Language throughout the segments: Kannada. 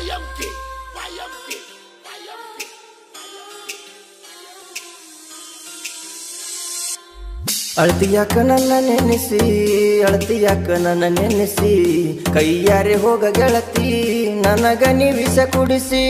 Wayamke, wayamke, wayamke. ಅಳತಿಯಾಕ ನನ್ನ ನೆನೆಸಿ ಅಳತಿಯಾಕ ನನ್ನ ನೆನೆಸಿ ಕೈಯಾರೆ ಹೋಗ ಗೆಳತಿ ನನಗ ನೀವಿಸ ಕುಡಿಸಿ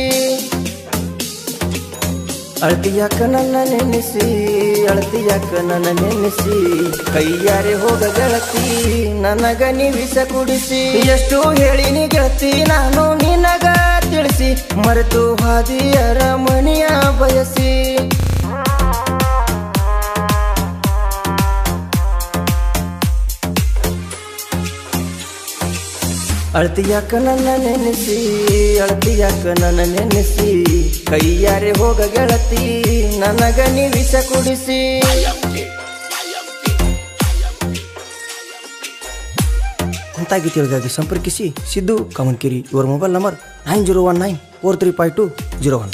ಅಳತಿಯಾಕ ನನ್ನ ನೆನೆಸಿ ಅಳತಿಯಾಕ ನನ್ನ ನೆನೆಸಿ ಕೈಯಾರೆ ಹೋಗ ಗೆಳತಿ ನನಗ ನೀವಿಸ ಕುಡಿಸಿ ಎಷ್ಟು ಹೇಳಿನಿ ಗೆಳತಿ ನಾನು ನಿನಗ ತಿಳಿಸಿ ಮರೆತು ಹಾದಿಯರ ಮನೆಯ ಬಯಸಿ ಅಳತಿಯಾಕ ನನ್ನ ನೆನೆಸಿ ಅಳತಿಯಾಕ ನನ್ನ ನೆನೆಸಿ ಕೈಯಾರೆ ಹೋಗ ಗೆಳತಿ ನನಗ ನೀವಿಸ ಕುಡಿಸಿ Wayamke, wayamke, wayamke. ಅಂತ ಗೀತೆಗಳಿಗಾಗಿ ಸಂಪರ್ಕಿಸಿ ಸಿದ್ದು ಕಮನ್ಕಿರಿ ಇವರ mobile number nine zero one nine four three five two zero one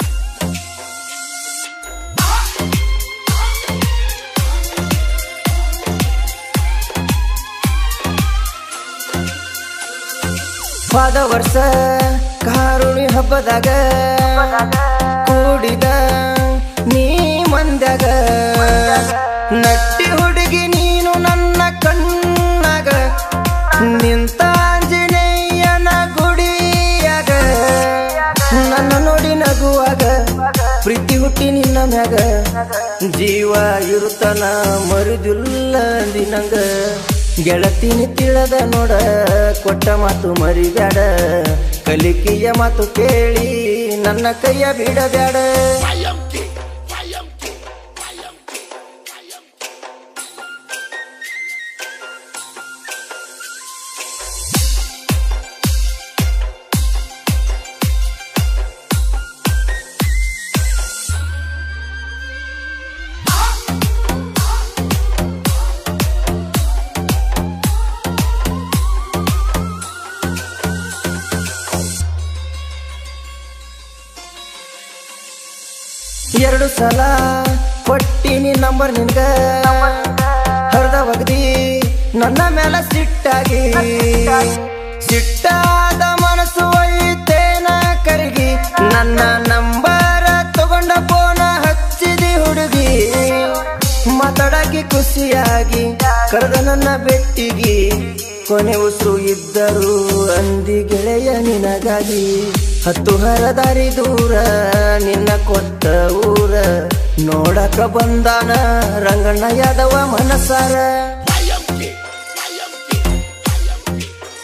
ಹೋದ ವರ್ಷ ಕಾರುಣಿ ಹಬ್ಬದಾಗ ಕೂಡಿದ ನೀ ಮಂದ್ಯಾಗ ನಟ್ಟಿ ಹುಡುಗಿ ನೀನು ನನ್ನ ಕಣ್ಣಾಗ ನಿಂತ ಆಂಜನೇಯನ ಗುಡಿಯಾಗ ನನ್ನ ನೋಡಿ ನಗುವಾಗ ಪ್ರೀತಿ ಹುಟ್ಟಿ ನಿನ್ನ ಮ್ಯಾಗ ಜೀವ ಇರುತ್ತನ ಮರುದಿಲ್ಲ ದಿನಂಗ ಗೆಳತಿನಿ ತಿಳದ ನೋಡ ಕೊಟ್ಟ ಮಾತು ಮರಿಬ್ಯಾಡ ಕಲಿಕೆಯ ಮಾತು ಕೇಳಿ ನನ್ನ ಕೈಯ ಬಿಡಬ್ಯಾಡ Wayamke, wayamke, wayamke, wayamke. ಎರಡು ಸಲ ಕೊಟ್ಟಿನಿ ನಂಬರ್ ನಿನ್ಗ ಹರಿದ ಒಗದಿ ನನ್ನ ಮೇಲ ಸಿಟ್ಟಾಗಿ ಸಿಟ್ಟಾದ ಮನಸ್ಸು ಒಯ್ತೇನ ಕರಗಿ ನನ್ನ ನಂಬರ ತಗೊಂಡ ಫೋನ ಹಚ್ಚಿದಿ ಹುಡುಗಿ ಮಾತಾಡಕ್ಕೆ ಖುಷಿಯಾಗಿ ಕರೆದ ನನ್ನ ಬೆಟ್ಟಿಗಿ ಕೊನೆ ಉಸಿರು ಇದ್ದರು ಅಂದಿ ಗೆಳೆಯ ನಿನಗಾಗಿ ಹತ್ತು ಹರದಾರಿ ದೂರ ನಿನ್ನ ಕೊಟ್ಟ ಊರ ನೋಡಕ ಬಂದಾನ Ranganna Yadava ಮನಸಾರ Wayamke, wayamke, wayamke.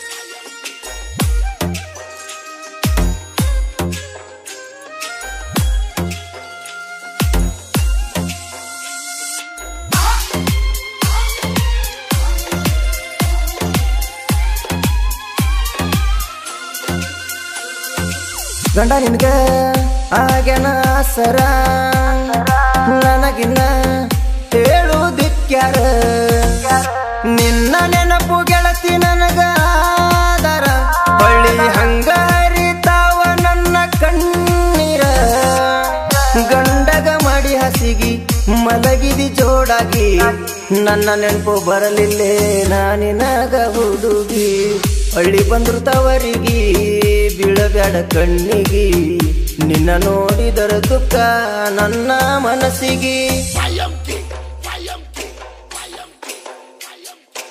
ಗಂಡ ನಿನ್ಗ ಆಗ್ಯಾನ ಸರ ನನಗಿನ್ನ ಹೇಳುವುದಿಕ್ಯಾರ ನಿನ್ನ ನೆನಪು ಗೆಳತಿ ನನಗ ಆದರ ಹೊಳ್ಳಿ ಹಂಗ ಹರಿತಾವ ನನ್ನ ಕಣ್ಣೀರ ಗಂಡಗ ಮಾಡಿ ಹಸಿಗಿ ಮಲಗಿದಿ ಜೋಡಾಗಿ ನನ್ನ ನೆನಪು ಬರಲಿಲ್ಲೇ ನಾನಿನಗ ಹುಡುಗಿ ಹಳ್ಳಿ ಬಂದ್ರು ತವರಿಗಿ ಬೀಳಬ್ಯಾಡ ಕಣ್ಣಿಗಿ ನಿನ್ನ ನೋಡಿದರ ದುಃಖ ನನ್ನ ಮನಸ್ಸಿಗೆ Wayamke, wayamke, wayamke, wayamke.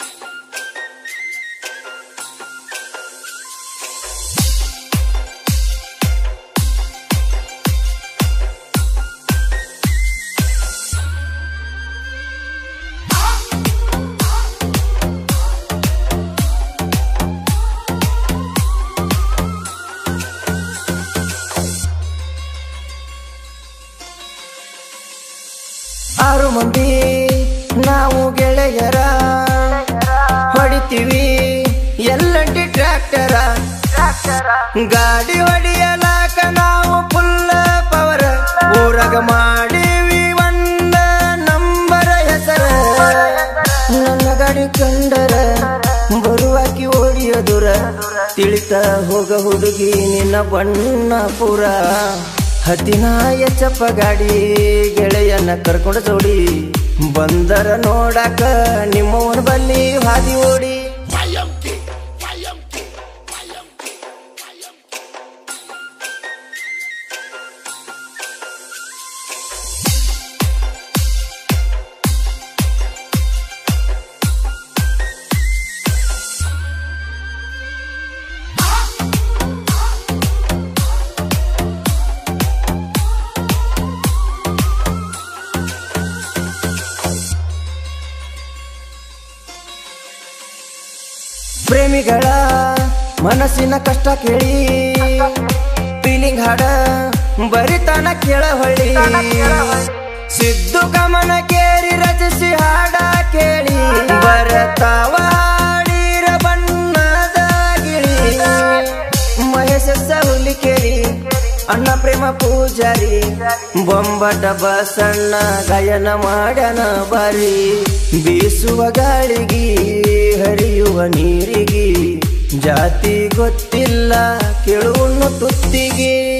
ಆರು ಮಂದಿ ನಾವು ಗೆಳೆಯರ ಹೊಡಿತೀವಿ ಎಲ್ಲಂಟಿ ಟ್ರ್ಯಾಕ್ಟರ ಗಾಡಿ ಹೊಡಿಯಲಾಕ ನಾವು ಫುಲ್ಲ ಪವರ್ ಊರಾಗ ಮಾಡೀವಿ ಒಂದ ನಂಬರ ಹೆಸರ ನನ್ನ ಗಾಡಿ ಕಂಡರ ಬರುವಾಕಿ ಓಡಿಯ ದೂರ ತಿಳಿತ ಹೋಗ ಹುಡುಗಿ ನಿನ್ನ ಬಣ್ಣ ಪುರ ಹದಿನಾಯ ಚಪ್ಪ ಗಾಡಿ ಗೆಳೆಯನ್ನ ಕರ್ಕೊಂಡು ಜೋಡಿ ಬಂದರ ನೋಡಾಕ ನಿಮ್ಮವನ ಬಲ್ಲಿ ಹಾದಿ ಓಡಿ Wayamke, wayamke, wayamke, wayamke. ಪ್ರೇಮಿಗಳ ಮನಸ್ಸಿನ ಕಷ್ಟ ಕೇಳಿ ಫೀಲಿಂಗ್ ಹಾಡ ಬರಿತಾನ ಕೇಳ ಹೊಳ್ಳಿ ಸಿದ್ದು ಕಮನ ಕೇರಿ ರಚಿಸಿ ಹಾಡ ಕೇಳಿ ಬರತಾವ ಹಾಡಿರ ಬಣ್ಣದ ಗಿಳಿ ಮಹೇಶ ಸಹುಲಿ ಕೇಳಿ ಅಣ್ಣ ಪ್ರೇಮ ಪೂಜಾರಿ ಬೊಂಬಟ ಬಸಣ್ಣ ಗಾಯನ ಮಾಡ್ಯಾನ ಬಾರಿ ಬೀಸುವ ಗಾಳಿಗಿ ಹರಿಯುವ ನೀರಿಗಿ ಜಾತಿ ಗೊತ್ತಿಲ್ಲ ಕೇಳುವನ್ನು ತುತ್ತಿಗೆ